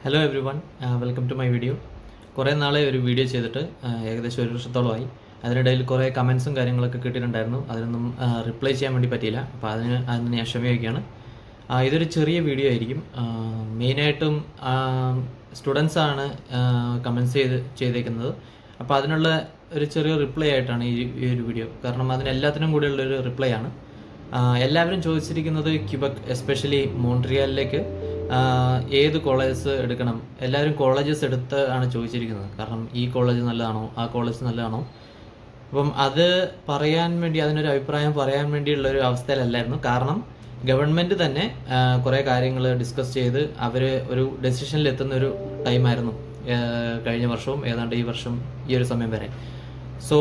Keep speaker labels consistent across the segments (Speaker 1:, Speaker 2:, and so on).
Speaker 1: hello everyone welcome to my video കുറേ നാളെ ഒരു വീഡിയോ ചെയ്തിട്ട് ആ, ഏകദേശം ഒരു വർഷത്തോളമായി അതിനിടയിൽ കുറേ കമൻസും കാര്യങ്ങളൊക്കെ കിട്ടിയിട്ടുണ്ടായിരുന്നു അതിനൊന്നും റിപ്ലൈ ചെയ്യാൻ വേണ്ടി പറ്റിയില്ല അപ്പോൾ അതിന് അതിന് ഞാൻ ക്ഷമയൊക്കെയാണ് ആ, ഇതൊരു ചെറിയ വീഡിയോ ആയിരിക്കും മെയിനായിട്ടും സ്റ്റുഡൻസ് ആണ് കമൻസ് ചെയ്ത് ചെയ്തേക്കുന്നത് അപ്പോൾ അതിനുള്ള ഒരു ചെറിയ റിപ്ലൈ ആയിട്ടാണ് ഈ ഈ ഒരു വീഡിയോ കാരണം അതിന് എല്ലാത്തിനും കൂടെയുള്ള ഒരു റിപ്ലൈ ആണ് ആ, എല്ലാവരും ചോദിച്ചിരിക്കുന്നത് ക്യുബക് എസ്പെഷ്യലി മോൺട്രിയാലിലേക്ക് ആ, ഏത് കോളേജസ് എടുക്കണം എല്ലാവരും കോളേജസ് എടുത്ത് ആണ് ചോദിച്ചിരിക്കുന്നത് കാരണം ഈ കോളേജ് നല്ലതാണോ ആ കോളേജ് നല്ലതാണോ അപ്പം അത് പറയാൻ വേണ്ടി അതിനൊരു അഭിപ്രായം പറയാൻ വേണ്ടിയുള്ള ഒരു അവസ്ഥയിലല്ലായിരുന്നു കാരണം ഗവൺമെന്റ് തന്നെ ആ, കുറേ കാര്യങ്ങൾ ഡിസ്കസ് ചെയ്ത് അവർ ഒരു ഡെസിഷനിൽ എത്തുന്ന ഒരു ടൈമായിരുന്നു ആ, കഴിഞ്ഞ വർഷവും ഏതാണ്ട് ഈ വർഷം ഈ ഒരു സമയം വരെ സോ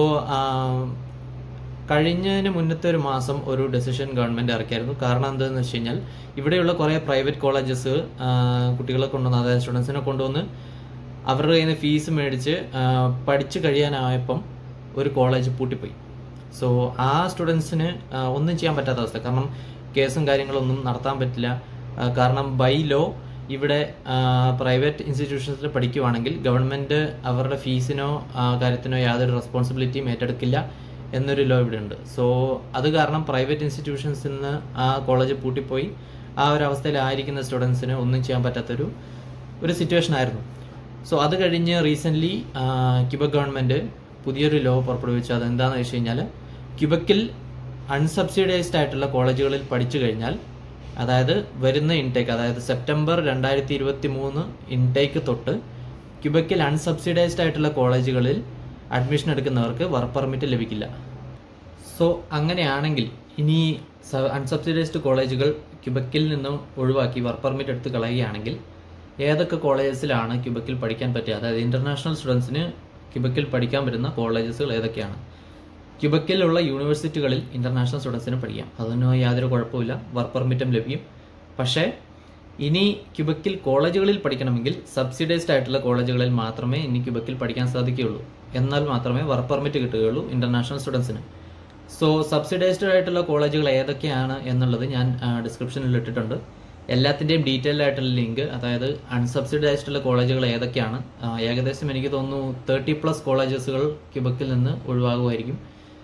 Speaker 1: കഴിഞ്ഞതിന് മുന്നത്തെ ഒരു മാസം ഒരു ഡെസിഷൻ ഗവൺമെന്റ് ഇറക്കിയായിരുന്നു കാരണം എന്താണെന്ന് വെച്ച് കഴിഞ്ഞാൽ ഇവിടെയുള്ള കുറേ പ്രൈവറ്റ് കോളേജസ് കുട്ടികളെ കൊണ്ടുവന്ന് അതായത് സ്റ്റുഡൻസിനെ കൊണ്ടുവന്ന് അവരുടെ കയ്യിൽ നിന്ന് ഫീസ് മേടിച്ച് ആ, പഠിച്ചു കഴിയാനായപ്പം ഒരു കോളേജ് പൂട്ടിപ്പോയി സോ ആ സ്റ്റുഡൻസിന് ഒന്നും ചെയ്യാൻ പറ്റാത്ത അവസ്ഥ കാരണം കേസും കാര്യങ്ങളൊന്നും നടത്താൻ പറ്റില്ല ആ, കാരണം ബൈ ലോ ഇവിടെ പ്രൈവറ്റ് ഇൻസ്റ്റിറ്റ്യൂഷൻസിൽ പഠിക്കുവാണെങ്കിൽ ഗവൺമെന്റ് അവരുടെ ഫീസിനോ ആ, കാര്യത്തിനോ യാതൊരു റെസ്പോൺസിബിലിറ്റിയും ഏറ്റെടുക്കില്ല എന്നൊരു ലോ ഇവിടെ ഉണ്ട് സോ അത് കാരണം പ്രൈവറ്റ് ഇൻസ്റ്റിറ്റ്യൂഷൻസിൽ നിന്ന് ആ കോളേജ് പൂട്ടിപ്പോയി ആ ഒരു അവസ്ഥയിലായിരിക്കുന്ന സ്റ്റുഡൻസിന് ഒന്നും ചെയ്യാൻ പറ്റാത്തൊരു ഒരു സിറ്റുവേഷൻ ആയിരുന്നു സോ അത് കഴിഞ്ഞ് റീസെൻ്റ്ലി ക്യുബക് ഗവൺമെൻറ് പുതിയൊരു ലോ പുറപ്പെടുവിച്ചു അതെന്താണെന്ന് വെച്ച് കഴിഞ്ഞാൽ ക്യുബക്കിൽ അൺസബ്സിഡൈസ്ഡ് ആയിട്ടുള്ള കോളേജുകളിൽ പഠിച്ചു കഴിഞ്ഞാൽ അതായത് വരുന്ന ഇൻടേക്ക് അതായത് സെപ്റ്റംബർ രണ്ടായിരത്തി ഇരുപത്തി മൂന്ന് ഇൻടേക്ക് തൊട്ട് ക്യുബക്കിൽ അൺസബ്സിഡൈസ്ഡ് ആയിട്ടുള്ള കോളേജുകളിൽ അഡ്മിഷൻ എടുക്കുന്നവർക്ക് വർക്ക് പെർമിറ്റ് ലഭിക്കില്ല സോ അങ്ങനെയാണെങ്കിൽ ഇനി അൺസബ്സിഡൈസ്ഡ് കോളേജുകൾ ക്യുബക്കിൽ നിന്നും ഒഴിവാക്കി വർക്ക് പെർമിറ്റ് എടുത്ത് കളയുകയാണെങ്കിൽ ഏതൊക്കെ കോളേജസിലാണ് ക്യുബക്കിൽ പഠിക്കാൻ പറ്റുക അതായത് ഇന്റർനാഷണൽ സ്റ്റുഡൻസിന് ക്യുബക്കിൽ പഠിക്കാൻ പറ്റുന്ന കോളേജസുകൾ ഏതൊക്കെയാണ് ക്യുബക്കിലുള്ള യൂണിവേഴ്സിറ്റികളിൽ ഇന്റർനാഷണൽ സ്റ്റുഡൻസിന് പഠിക്കാം അതിന് യാതൊരു കുഴപ്പമില്ല വർക്ക് പെർമിറ്റും ലഭിക്കും പക്ഷേ ഇനി ക്യുബക്കിൽ കോളേജുകളിൽ പഠിക്കണമെങ്കിൽ സബ്സിഡൈസ്ഡ് ആയിട്ടുള്ള കോളേജുകളിൽ മാത്രമേ ഇനി ക്യുബക്കിൽ പഠിക്കാൻ സാധിക്കുകയുള്ളൂ എന്നാൽ മാത്രമേ വർക്ക് പെർമിറ്റ് കിട്ടുകയുള്ളൂ ഇന്റർനാഷണൽ സ്റ്റുഡൻസിന് സോ സബ്സിഡൈസ്ഡ് ആയിട്ടുള്ള കോളേജുകൾ ഏതൊക്കെയാണ് എന്നുള്ളത് ഞാൻ ഡിസ്ക്രിപ്ഷനിൽ ഇട്ടിട്ടുണ്ട് എല്ലാത്തിൻ്റെയും ഡീറ്റെയിൽ ആയിട്ടുള്ള ലിങ്ക് അതായത് അൺസബ്സിഡൈസ്ഡ് ഉള്ള കോളേജുകൾ ഏതൊക്കെയാണ് ആ, ഏകദേശം എനിക്ക് തോന്നുന്നു തേർട്ടി പ്ലസ് കോളേജസുകൾ ക്യുബക്കിൽ നിന്ന് ഒഴിവാകുമായിരിക്കും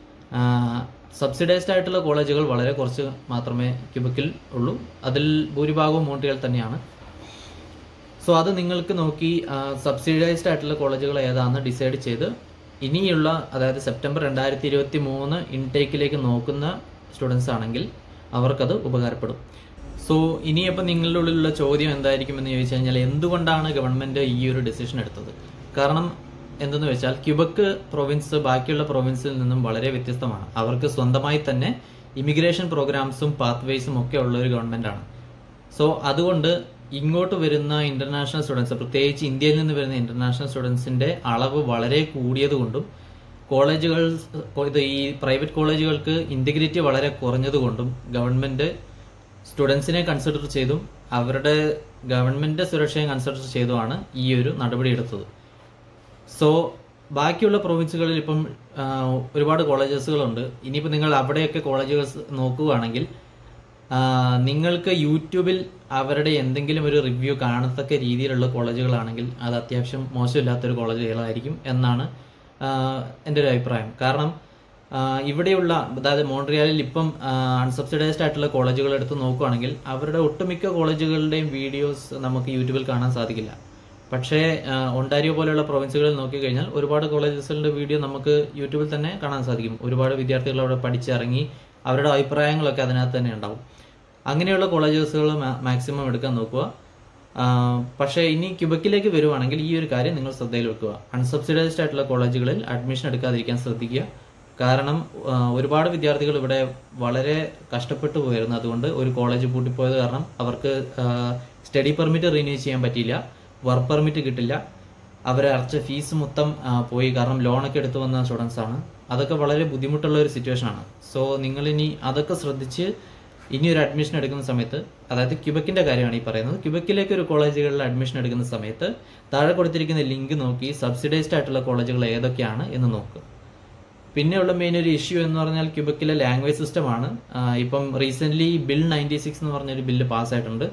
Speaker 1: സബ്സിഡൈസ്ഡ് ആയിട്ടുള്ള കോളേജുകൾ വളരെ കുറച്ച് മാത്രമേ ക്യുബക്കിൽ ഉള്ളൂ അതിൽ ഭൂരിഭാഗവും മോൺട്രിയൽ തന്നെയാണ് സോ അത് നിങ്ങൾക്ക് നോക്കി സബ്സിഡൈസ്ഡ് ആയിട്ടുള്ള കോളേജുകൾ ഏതാണെന്ന് ഡിസൈഡ് ചെയ്ത് ഇനിയുള്ള അതായത് സെപ്റ്റംബർ രണ്ടായിരത്തി ഇരുപത്തി മൂന്ന് ഇൻടേക്കിലേക്ക് നോക്കുന്ന സ്റ്റുഡൻസ് ആണെങ്കിൽ അവർക്കത് ഉപകാരപ്പെടും സോ ഇനിയപ്പോൾ നിങ്ങളുടെ ഉള്ളിലുള്ള ചോദ്യം എന്തായിരിക്കും എന്ന് ചോദിച്ചു കഴിഞ്ഞാൽ എന്തുകൊണ്ടാണ് ഗവൺമെന്റ് ഈ ഒരു ഡെസിഷൻ എടുത്തത് കാരണം എന്തെന്ന് വെച്ചാൽ ക്യുബക്ക് പ്രൊവിൻസ് ബാക്കിയുള്ള പ്രൊവിൻസിൽ നിന്നും വളരെ വ്യത്യസ്തമാണ് അവർക്ക് സ്വന്തമായി തന്നെ ഇമിഗ്രേഷൻ പ്രോഗ്രാംസും പാത്വേസും ഒക്കെ ഉള്ള ഒരു ഗവൺമെന്റ് ആണ് സോ അതുകൊണ്ട് ഇങ്ങോട്ട് വരുന്ന ഇന്റർനാഷണൽ സ്റ്റുഡൻസ് പ്രത്യേകിച്ച് ഇന്ത്യയിൽ നിന്ന് വരുന്ന ഇന്റർനാഷണൽ സ്റ്റുഡൻസിന്റെ അളവ് വളരെ കൂടിയതുകൊണ്ടും കോളേജുകൾ ഇത് ഈ പ്രൈവറ്റ് കോളേജുകൾക്ക് ഇന്റഗ്രിറ്റി വളരെ കുറഞ്ഞതുകൊണ്ടും ഗവൺമെന്റ് സ്റ്റുഡൻസിനെ കൺസിഡർ ചെയ്തും അവരുടെ ഗവൺമെന്റ് സുരക്ഷയെ കൺസിഡർ ചെയ്തുമാണ് ഈ ഒരു നടപടി എടുത്തത് സോ ബാക്കിയുള്ള പ്രൊവിൻസുകളിൽ ഇപ്പം ആ, ഒരുപാട് കോളേജസുകളുണ്ട് ഇനിയിപ്പോൾ നിങ്ങൾ അവിടെയൊക്കെ കോളേജുകൾ നോക്കുകയാണെങ്കിൽ ആ, നിങ്ങൾക്ക് യൂട്യൂബിൽ അവരുടെ എന്തെങ്കിലും ഒരു റിവ്യൂ കാണത്തക്ക രീതിയിലുള്ള കോളേജുകളാണെങ്കിൽ അത് അത്യാവശ്യം മോശമില്ലാത്തൊരു കോളേജുകളായിരിക്കും എന്നാണ് ആ, എൻ്റെ ഒരു അഭിപ്രായം കാരണം ആ, ഇവിടെയുള്ള അതായത് മോൺട്രിയാലിൽ ഇപ്പം അൺസബ്സിഡൈസ്ഡ് ആയിട്ടുള്ള കോളേജുകൾ എടുത്ത് നോക്കുകയാണെങ്കിൽ അവരുടെ ഒട്ടുമിക്ക കോളേജുകളുടെയും വീഡിയോസ് നമുക്ക് യൂട്യൂബിൽ കാണാൻ സാധിക്കില്ല പക്ഷേ ആ, ഒണ്ടാരിയോ പോലെയുള്ള പ്രൊവിൻസുകളിൽ നോക്കിക്കഴിഞ്ഞാൽ ഒരുപാട് കോളേജസുകളുടെ വീഡിയോ നമുക്ക് യൂട്യൂബിൽ തന്നെ കാണാൻ സാധിക്കും ഒരുപാട് വിദ്യാർത്ഥികൾ അവിടെ പഠിച്ചിറങ്ങി അവരുടെ അഭിപ്രായങ്ങളൊക്കെ അതിനകത്ത് തന്നെ ഉണ്ടാവും അങ്ങനെയുള്ള കോളേജസുകൾ മാക്സിമം എടുക്കാൻ നോക്കുക ആ, പക്ഷേ ഇനി ക്യുബക്കിലേക്ക് വരുവാണെങ്കിൽ ഈ ഒരു കാര്യം നിങ്ങൾ ശ്രദ്ധയിൽ വെക്കുക അൺസബ്സിഡൈസ്ഡ് ആയിട്ടുള്ള കോളേജുകളിൽ അഡ്മിഷൻ എടുക്കാതിരിക്കാൻ ശ്രദ്ധിക്കുക കാരണം ആ, ഒരുപാട് വിദ്യാർത്ഥികൾ ഇവിടെ വളരെ കഷ്ടപ്പെട്ടു പോയിരുന്നു അതുകൊണ്ട് ഒരു കോളേജ് പൂട്ടിപ്പോയത് കാരണം അവർക്ക് സ്റ്റഡി പെർമിറ്റ് റിന്യൂ ചെയ്യാൻ പറ്റിയില്ല വർക്ക് പെർമിറ്റ് കിട്ടില്ല അവർ അടച്ച ഫീസ് മൊത്തം ആ, പോയി കാരണം ലോണൊക്കെ എടുത്തു വന്ന സ്റ്റുഡൻസ് ആണ് അതൊക്കെ വളരെ ബുദ്ധിമുട്ടുള്ള ഒരു സിറ്റുവേഷൻ ആണ് സോ നിങ്ങൾ ഇനി അതൊക്കെ ശ്രദ്ധിച്ച് ഇനി ഒരു അഡ്മിഷൻ എടുക്കുന്ന സമയത്ത് അതായത് ക്യുബക്കിന്റെ കാര്യമാണ് ഈ പറയുന്നത് ക്യുബക്കിലേക്ക് ഒരു കോളേജുകളിൽ അഡ്മിഷൻ എടുക്കുന്ന സമയത്ത് താഴെ കൊടുത്തിരിക്കുന്ന ലിങ്ക് നോക്കി സബ്സിഡൈസ്ഡ് ആയിട്ടുള്ള കോളേജുകൾ ഏതൊക്കെയാണ് എന്ന് നോക്കുക പിന്നെയുള്ള മെയിൻ ഒരു ഇഷ്യൂ എന്ന് പറഞ്ഞാൽ ക്യുബക്കിലെ ലാംഗ്വേജ് സിസ്റ്റമാണ് ഇപ്പം റീസെന്റ് ബിൽ നയൻറ്റി സിക്സ് എന്ന് പറഞ്ഞൊരു ബില്ല് പാസ്സായിട്ടുണ്ട്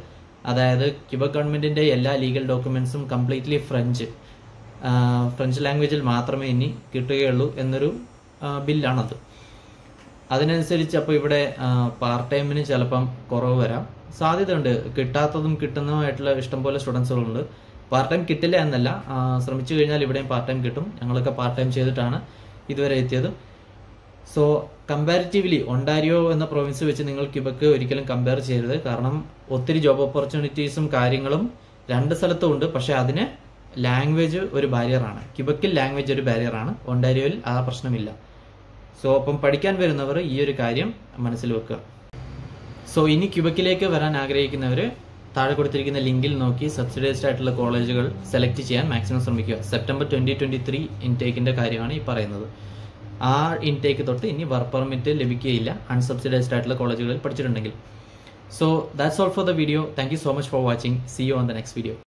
Speaker 1: അതായത് ക്യൂബക് ഗവൺമെന്റിന്റെ എല്ലാ ലീഗൽ ഡോക്യുമെന്റ്സും കംപ്ലീറ്റ്ലി ഫ്രഞ്ച് ആ, ഫ്രഞ്ച് ലാംഗ്വേജിൽ മാത്രമേ ഇനി കിട്ടുകയുള്ളൂ എന്നൊരു ആ, ബില്ലാണത് അതിനനുസരിച്ച് അപ്പോൾ ഇവിടെ പാർട്ട് ടൈമിന് ചിലപ്പം കുറവ് വരാം സാധ്യതയുണ്ട് കിട്ടാത്തതും കിട്ടുന്നതുമായിട്ടുള്ള ഇഷ്ടംപോലെ സ്റ്റുഡൻസുകളുണ്ട് പാർട്ട് ടൈം കിട്ടില്ല എന്നല്ല ആ, ശ്രമിച്ചു കഴിഞ്ഞാൽ ഇവിടെയും പാർട്ട് ടൈം കിട്ടും ഞങ്ങളൊക്കെ പാർട്ട് ടൈം ചെയ്തിട്ടാണ് ഇതുവരെ എത്തിയത് സോ കമ്പാരിറ്റീവ്ലി ഒണ്ടാരിയോ എന്ന പ്രൊവിൻസ് വെച്ച് നിങ്ങൾ ക്യൂബക്ക് ഒരിക്കലും കമ്പയർ ചെയ്യരുത് കാരണം ഒത്തിരി ജോബ് ഓപ്പർച്യൂണിറ്റീസും കാര്യങ്ങളും രണ്ട് സ്ഥലത്തും ഉണ്ട് പക്ഷെ അതിന് ലാംഗ്വേജ് ഒരു ബാരിയറാണ് ക്യൂബക്കിൽ ലാംഗ്വേജ് ഒരു ബാരിയറാണ് ഒണ്ടാരിയോയിൽ ആ പ്രശ്നമില്ല സോ അപ്പം പഠിക്കാൻ വരുന്നവർ ഈ ഒരു കാര്യം മനസ്സിൽ വെക്കുക സോ ഇനി ക്യൂബക്കിലേക്ക് വരാൻ ആഗ്രഹിക്കുന്നവർ താഴെ കൊടുത്തിരിക്കുന്ന ലിങ്കിൽ നോക്കി സബ്സിഡൈസ്ഡ് ആയിട്ടുള്ള കോളേജുകൾ സെലക്ട് ചെയ്യാൻ മാക്സിമം ശ്രമിക്കുക സെപ്റ്റംബർ ട്വന്റി ട്വന്റി ത്രീ ഇൻടേക്കിന്റെ കാര്യമാണ് ഈ പറയുന്നത് ആ ഇൻടേക്ക് തൊട്ട് ഇനി വർക്ക് പെർമിറ്റ് ലഭിക്കുകയില്ല അൺസബ്സിഡൈസ്ഡ് ആയിട്ടുള്ള കോളേജുകളിൽ പഠിച്ചിട്ടുണ്ടെങ്കിൽ so that's all for the video thank you so much for watching see you on the next video